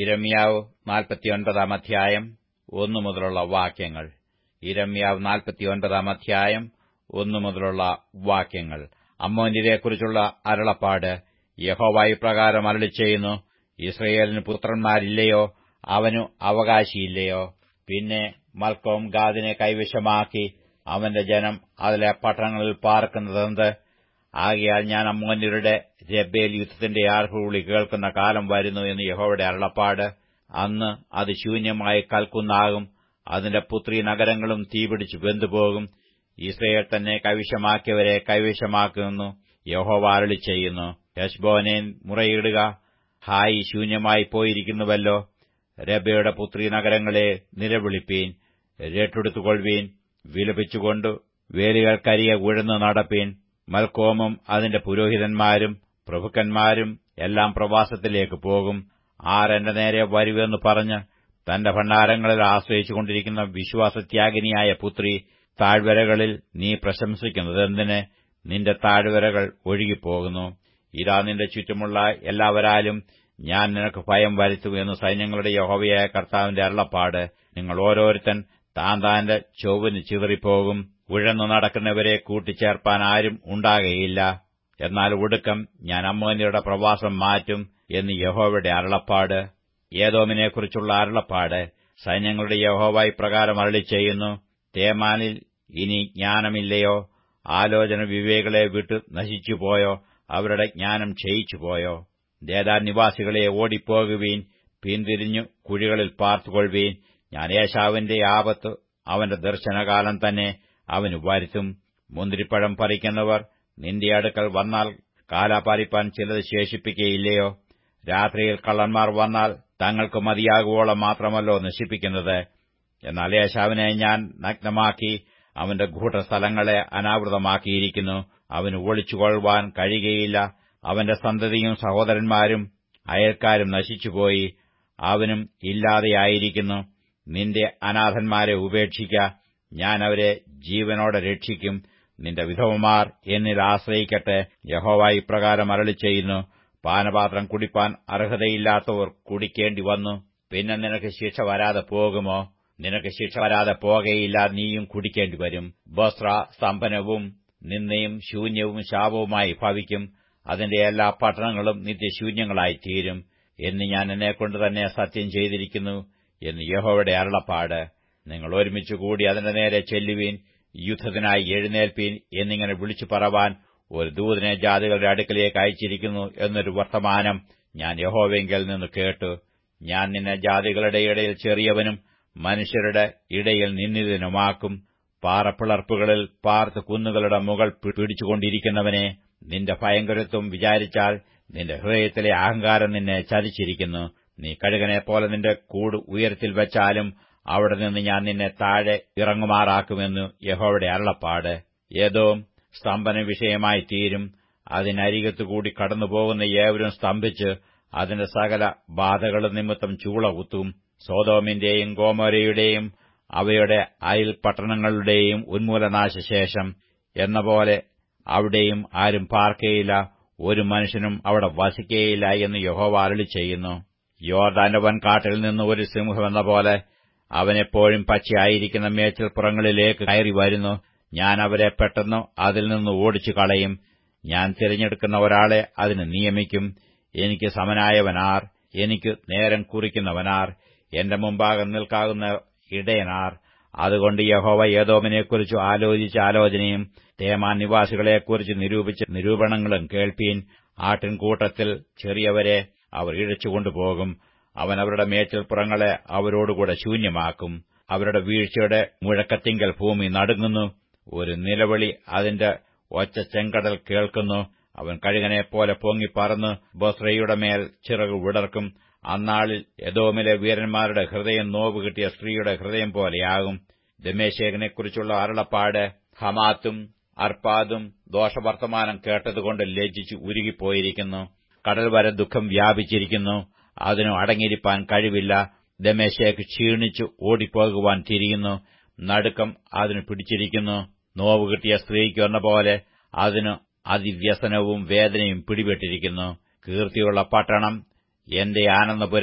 ഇരമ്യാവ് നാൽപ്പത്തിയൊൻപതാം അധ്യായം ഒന്നു മുതലുള്ള വാക്യങ്ങൾ ഇരമ്യാവ് നാൽപ്പത്തിയൊൻപതാം അധ്യായം ഒന്നു മുതലുള്ള വാക്യങ്ങൾ അമ്മോന്യരെക്കുറിച്ചുള്ള അരുളപ്പാട് യഹോവായി പ്രകാരം അരളി ചെയ്യുന്നു ഇസ്രയേലിന് പുത്രന്മാരില്ലയോ അവനു അവകാശിയില്ലയോ പിന്നെ മൽക്കോം ഗാദിനെ കൈവശമാക്കി അവന്റെ ജനം അതിലെ പട്ടണങ്ങളിൽ പാർക്കുന്നതെന്ത് ആകയാൽ ഞാൻ അമ്മോന്യരുടെ രബ്ബേൽ യുദ്ധത്തിന്റെ ആർപ്പുവിളി കേൾക്കുന്ന കാലം വരുന്നു എന്ന് യഹോവയുടെ അരുളപ്പാട് അന്ന് അത് ശൂന്യമായി കൽക്കുന്നാകും അതിന്റെ പുത്രി നഗരങ്ങളും തീപിടിച്ച് വെന്തുപോകും ഇസ്രയേൽ തന്നെ കൈവശമാക്കിയവരെ കൈവശമാക്കുന്നു യഹോവ അരളി ചെയ്യുന്നു യശ്ബോനെ മുറയിടുക ഹായി ശൂന്യമായി പോയിരിക്കുന്നുവല്ലോ രബയുടെ പുത്രി നഗരങ്ങളെ നിലവിളിപ്പീൻ രട്ടെടുത്തുകൊള്ളുവീൻ വിലപിച്ചുകൊണ്ട് വേലികൾക്കരിയെ ഉഴന്നു നടപ്പീൻ മൽക്കോമും അതിന്റെ പുരോഹിതന്മാരും പ്രഭുക്കന്മാരും എല്ലാം പ്രവാസത്തിലേക്ക് പോകും ആരെന്റെ നേരെ വരുവെന്ന് പറഞ്ഞ് തന്റെ ഭണ്ഡാരങ്ങളിൽ ആശ്രയിച്ചുകൊണ്ടിരിക്കുന്ന വിശ്വാസത്യാഗിനിയായ പുത്രി താഴ്വരകളിൽ നീ പ്രശംസിക്കുന്നതെന്തിന് നിന്റെ താഴ്വരകൾ ഒഴുകിപ്പോകുന്നു ഇതാ നിന്റെ ചുറ്റുമുള്ള എല്ലാവരാലും ഞാൻ നിനക്ക് ഭയം വരുത്തും എന്ന് സൈന്യങ്ങളുടെ യഹോവയായ കർത്താവിന്റെ അരുളപ്പാട് നിങ്ങൾ ഓരോരുത്തൻ താൻ താന്റെ ചൊവ്വിന് ചിതറിപ്പോകും ഉഴന്നു നടക്കുന്നവരെ കൂട്ടിച്ചേർപ്പാൻ ആരും ഉണ്ടാകയില്ല എന്നാൽ ഒടുക്കം ഞാൻ അമ്മോന്യരുടെ പ്രവാസം മാറ്റും എന്ന് യഹോവയുടെ അരുളപ്പാട് ഏതോമിനെക്കുറിച്ചുള്ള അരുളപ്പാട് സൈന്യങ്ങളുടെ യഹോവ ഇപ്രകാരം അരളി ചെയ്യുന്നു തേമാനിൽ ഇനി ജ്ഞാനമില്ലയോ ആലോചന വിവേകളെ വിട്ടു നശിച്ചുപോയോ അവരുടെ ജ്ഞാനം ക്ഷയിച്ചുപോയോ ദേദാ നിവാസികളെ ഓടിപ്പോകുവീൻ പിന്തിരിഞ്ഞു കുഴികളിൽ പാർത്തുകൊള്ളുവീൻ ഞാൻ യേശാവിന്റെ ആപത്ത് അവന്റെ ദർശനകാലം തന്നെ അവന് വരുത്തും മുന്തിരിപ്പഴം പറിക്കുന്നവർ നിന്റെ അടുക്കൽ വന്നാൽ കാലാപാലിപ്പാൻ ചിലത് ശേഷിപ്പിക്കയില്ലയോ രാത്രിയിൽ കള്ളന്മാർ വന്നാൽ തങ്ങൾക്ക് മതിയാകുവോളം മാത്രമല്ലോ നശിപ്പിക്കുന്നത് എന്നാൽ യേശാവിനെ ഞാൻ നഗ്നമാക്കി അവന്റെ ഗൂഢസ്ഥലങ്ങളെ അനാവൃതമാക്കിയിരിക്കുന്നു അവന് ഒളിച്ചുകൊള്ളുവാൻ കഴിയുകയില്ല അവന്റെ സന്തതിയും സഹോദരന്മാരും അയൽക്കാരും നശിച്ചുപോയി അവനും ഇല്ലാതെയായിരിക്കുന്നു നിന്റെ അനാഥന്മാരെ ഉപേക്ഷിക്ക ഞാൻ അവരെ ജീവനോടെ രക്ഷിക്കും നിന്റെ വിധവമാർ എന്നിൽ ആശ്രയിക്കട്ടെ യഹോവ ഇപ്രകാരം അരളി ചെയ്യുന്നു പാനപാത്രം കുടിപ്പാൻ അർഹതയില്ലാത്തവർ കുടിക്കേണ്ടി വന്നു പിന്നെ നിനക്ക് ശിക്ഷ വരാതെ പോകുമോ നിനക്ക് ശിക്ഷ വരാതെ പോകയില്ല നീയും കുടിക്കേണ്ടി വരും ബസ്ര സ്തംഭനവും നിന്നയും ശൂന്യവും ശാപവുമായി ഭവിക്കും അതിന്റെ എല്ലാ പട്ടണങ്ങളും നിത്യശൂന്യങ്ങളായി തീരും എന്ന് ഞാൻ എന്നെക്കൊണ്ട് തന്നെ സത്യം ചെയ്തിരിക്കുന്നു എന്ന് യഹോവയുടെ അരുളപ്പാട് നിങ്ങൾ ഒരുമിച്ച് കൂടി അതിന്റെ നേരെ ചെല്ലുവീൻ യുദ്ധത്തിനായി എഴുന്നേൽപ്പീൻ എന്നിങ്ങനെ വിളിച്ചു പറവാൻ ഒരു ദൂതനെ ജാതികളുടെ അടുക്കലേക്ക് അയച്ചിരിക്കുന്നു എന്നൊരു വർത്തമാനം ഞാൻ യഹോവെങ്കിൽ നിന്ന് കേട്ടു ഞാൻ നിന്നെ ജാതികളുടെ ഇടയിൽ ചെറിയവനും മനുഷ്യരുടെ ഇടയിൽ നിന്നിതനുമാക്കും പാറപ്പിളർപ്പുകളിൽ പാർത്ത് കുന്നുകളുടെ മുകൾ പിടിച്ചുകൊണ്ടിരിക്കുന്നവനെ നിന്റെ ഭയങ്കരത്വം വിചാരിച്ചാൽ നിന്റെ ഹൃദയത്തിലെ അഹങ്കാരം നിന്നെ ചതിച്ചിരിക്കുന്നു നീ കഴുകനെ പോലെ നിന്റെ കൂട് ഉയരത്തിൽ വെച്ചാലും അവിടെ നിന്ന് ഞാൻ നിന്നെ താഴെ ഇറങ്ങുമാറാക്കുമെന്നു യഹോവയുടെ അരുളപ്പാട് ഏതോ സ്തംഭന വിഷയമായി തീരും അതിനരികത്തുകൂടി കടന്നുപോകുന്ന ഏവരും സ്തംഭിച്ച് അതിന്റെ സകല ബാധകളും നിമിത്തം ചൂള കുത്തും സോതോമിന്റെയും ഗോമോരയുടെയും അവയുടെ അയൽ പട്ടണങ്ങളുടെയും ഉന്മൂലനാശശേഷം എന്ന പോലെ അവിടെയും ആരും പാർക്കയില്ല ഒരു മനുഷ്യനും അവിടെ വസിക്കയില്ല എന്ന് യഹോവ അരളി ചെയ്യുന്നു യോർദാന്റെ വൻകാട്ടിൽ നിന്ന് ഒരു സിംഹമെന്ന പോലെ അവനെപ്പോഴും പച്ചയായിരിക്കുന്ന മേച്ചിൽപ്പുറങ്ങളിലേക്ക് കയറി വരുന്നു ഞാൻ അവരെ പെട്ടെന്ന് അതിൽ നിന്ന് ഓടിച്ചു കളയും ഞാൻ തിരഞ്ഞെടുക്കുന്ന ഒരാളെ അതിന് നിയമിക്കും എനിക്ക് സമനായവനാർ എനിക്ക് നേരം കുറിക്കുന്നവനാർ എന്റെ മുമ്പാകെ നിൽക്കാകുന്ന ഇടയനാർ അതുകൊണ്ട് യഹോവ ഏതോമിനെക്കുറിച്ച് ആലോചിച്ച ആലോചനയും തേമാൻ നിവാസികളെക്കുറിച്ച് നിരൂപിച്ച നിരൂപണങ്ങളും കേൾപ്പീൻ ആട്ടിൻകൂട്ടത്തിൽ ചെറിയവരെ അവർ ഇഴച്ചുകൊണ്ടുപോകും അവൻ അവരുടെ മേച്ചിൽപ്പുറങ്ങളെ അവരോടുകൂടെ ശൂന്യമാക്കും അവരുടെ വീഴ്ചയുടെ മുഴക്കത്തിങ്കൽ ഭൂമി നടുങ്ങുന്നു ഒരു നിലവിളി അതിന്റെ ഒച്ച ചെങ്കടൽ കേൾക്കുന്നു അവൻ കഴുകനെപ്പോലെ പൊങ്ങിപ്പറന്ന് ബൊസ്രയുടെ മേൽ ചിറകു വിടർക്കും അന്നാളിൽ യദോമിലെ വീരന്മാരുടെ ഹൃദയം നോവ് കിട്ടിയ സ്ത്രീയുടെ ഹൃദയം പോലെയാകും ദമേശേഖനെക്കുറിച്ചുള്ള അരുളപ്പാട് ഹമാത്തും അർപ്പാദും ദോഷവർത്തമാനം കേട്ടതുകൊണ്ട് ലജ്ജിച്ചു ഉരുകിപ്പോയിരിക്കുന്നു കടൽ വരെ ദുഃഖം വ്യാപിച്ചിരിക്കുന്നു അതിനു അടങ്ങിയിരിപ്പാൻ കഴിവില്ല ദമേശേക്ക് ക്ഷീണിച്ചു ഓടിപ്പോകുവാൻ തിരിയുന്നു നടുക്കം അതിന് പിടിച്ചിരിക്കുന്നു നോവ് കിട്ടിയ സ്ത്രീക്ക് എന്ന പോലെ അതിന് അതിവ്യസനവും വേദനയും പിടിപെട്ടിരിക്കുന്നു കീർത്തിയുള്ള പട്ടണം എന്റെ ആനന്ദപുരം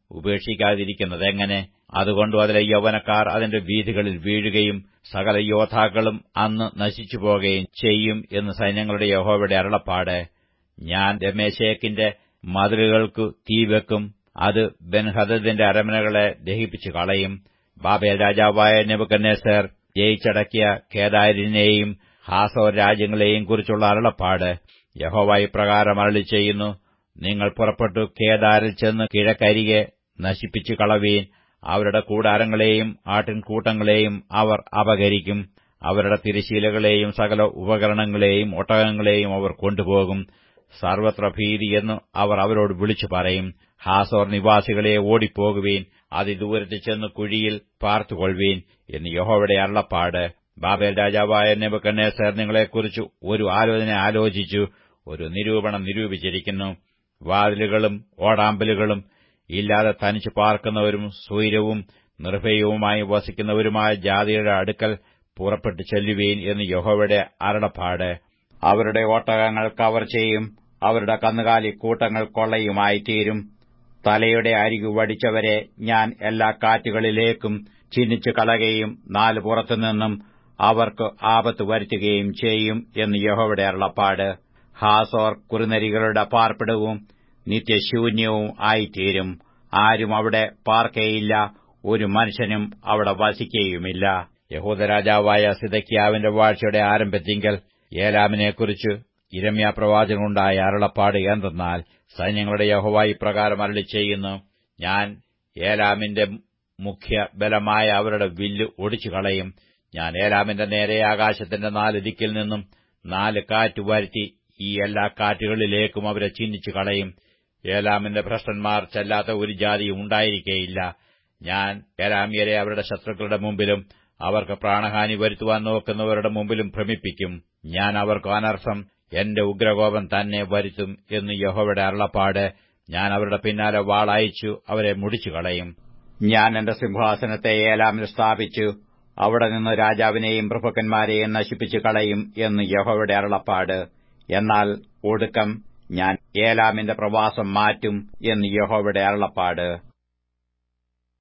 ഉപേക്ഷിക്കാതിരിക്കുന്നത് എങ്ങനെ അതുകൊണ്ടും അതിലെ യൗവനക്കാർ അതിന്റെ വീഥികളിൽ വീഴുകയും സകല യോദ്ധാക്കളും അന്ന് നശിച്ചു പോകുകയും ചെയ്യും എന്ന് സൈന്യങ്ങളുടെ യഹോവയുടെ അരുളപ്പാട് ഞാൻ രമേശേക്കിന്റെ മതിലുകൾക്കു തീവെക്കും അത് ബെൻഹദദിന്റെ അരമനകളെ ദഹിപ്പിച്ചു കളയും ബാബേൽ രാജാവായ നെബുക്കന്നേസർ ജയിച്ചടക്കിയ കേദാരിനെയും ഹാസോർ രാജ്യങ്ങളെയും കുറിച്ചുള്ള അരുളപ്പാട് യഹോവ ഇപ്രകാരം അരളി ചെയ്യുന്നു നിങ്ങൾ പുറപ്പെട്ടു കേദാരിൽ ചെന്ന് കിഴക്കരികെ നശിപ്പിച്ചു കളവീൻ അവരുടെ കൂടാരങ്ങളെയും ആട്ടിൻകൂട്ടങ്ങളെയും അവർ അപകരിക്കും അവരുടെ തിരശീലകളെയും സകല ഉപകരണങ്ങളെയും ഒട്ടകങ്ങളെയും അവർ കൊണ്ടുപോകും സർവത്ര ഭീതി എന്ന് അവർ അവരോട് വിളിച്ചു പറയും ഹാസോർ നിവാസികളെ ഓടിപ്പോകുവീൻ അതിദൂരത്ത് ചെന്ന് കുഴിയിൽ പാർത്തുകൊള്ളുവീൻ എന്ന് യഹോവയുടെ അരുളപ്പാട് ബാബേൽ രാജാവായ നെബുക്കന്നേസർ നിങ്ങളെക്കുറിച്ച് ഒരു ആലോചന ആലോചിച്ചു ഒരു നിരൂപണം നിരൂപിച്ചിരിക്കുന്നു വാതിലുകളും ഓടാമ്പലുകളും ഇല്ലാതെ തനിച്ചു പാർക്കുന്നവരും സ്വൈരവും നിർഭയവുമായി വസിക്കുന്നവരുമായ ജാതിയുടെ അടുക്കൽ പുറപ്പെട്ടു ചെല്ലുവീൻ എന്ന് യഹോവയുടെ അരുളപ്പാട് അവരുടെ ഒട്ടകങ്ങൾ കവർ ചെയ്യും അവരുടെ കന്നുകാലി കൂട്ടങ്ങൾ കൊള്ളയുമായി തീരും തലയുടെ അരികു വടിച്ചവരെ ഞാൻ എല്ലാ കാറ്റുകളിലേക്കും ചിന്നിച്ചു കളയുകയും നാല് പുറത്തുനിന്നും അവർക്ക് ആപത്ത് വരുത്തുകയും ചെയ്യും എന്ന് യഹോവയുടെ അരുളപ്പാട് ഹാസോർ കുറുനരികളുടെ പാർപ്പിടവും നിത്യശൂന്യവും ആയിത്തീരും ആരും അവിടെ പാർക്കയില്ല ഒരു മനുഷ്യനും അവിടെ വസിക്കുകയുമില്ല യഹൂദരാജാവായ സിദക്കിയാവിന്റെ വാഴ്ചയുടെ ആരംഭത്തിങ്കൽ ഏലാമിനെക്കുറിച്ച് ഇരമ്യ പ്രവാചകനുണ്ടായ അരുളപ്പാട് എന്തെന്നാൽ സൈന്യങ്ങളുടെ യഹോവായി പ്രകാരം അരളി ചെയ്യുന്നു ഞാൻ ഏലാമിന്റെ മുഖ്യ ബലമായ അവരുടെ വില്ല് ഒടിച്ചു കളയും ഞാൻ ഏലാമിന്റെ നേരെ ആകാശത്തിന്റെ നാല് ദിക്കിൽ നിന്നും നാല് കാറ്റ് വരുത്തി ഈ എല്ലാ കാറ്റുകളിലേക്കും അവരെ ചിഹ്നിച്ചു കളയും ഏലാമിന്റെ ഭ്രഷ്ടന്മാർ ചെല്ലാത്ത ഒരു ജാതിയും ഉണ്ടായിരിക്കേയില്ല ഞാൻ ഏലാമ്യരെ അവരുടെ ശത്രുക്കളുടെ മുമ്പിലും അവർക്ക് പ്രാണഹാനി വരുത്തുവാൻ നോക്കുന്നവരുടെ മുമ്പിലും ഭ്രമിപ്പിക്കും ഞാൻ അവർക്ക് അനർത്ഥം എന്റെ ഉഗ്രകോപം തന്നെ വരുത്തും എന്ന് യഹോവയുടെ അരുളപ്പാട് ഞാൻ അവരുടെ പിന്നാലെ വാളയച്ചു അവരെ മുടിച്ചു കളയും ഞാൻ എന്റെ സിംഹാസനത്തെ ഏലാമിൽ സ്ഥാപിച്ചു അവിടെ നിന്ന് രാജാവിനെയും പ്രഭുക്കന്മാരെയും നശിപ്പിച്ചു കളയും എന്ന് യഹോവയുടെ അരുളപ്പാട് എന്നാൽ ഒടുക്കം ഞാൻ ഏലാമിന്റെ പ്രവാസം മാറ്റും എന്ന് യഹോവയുടെ അരുളപ്പാട്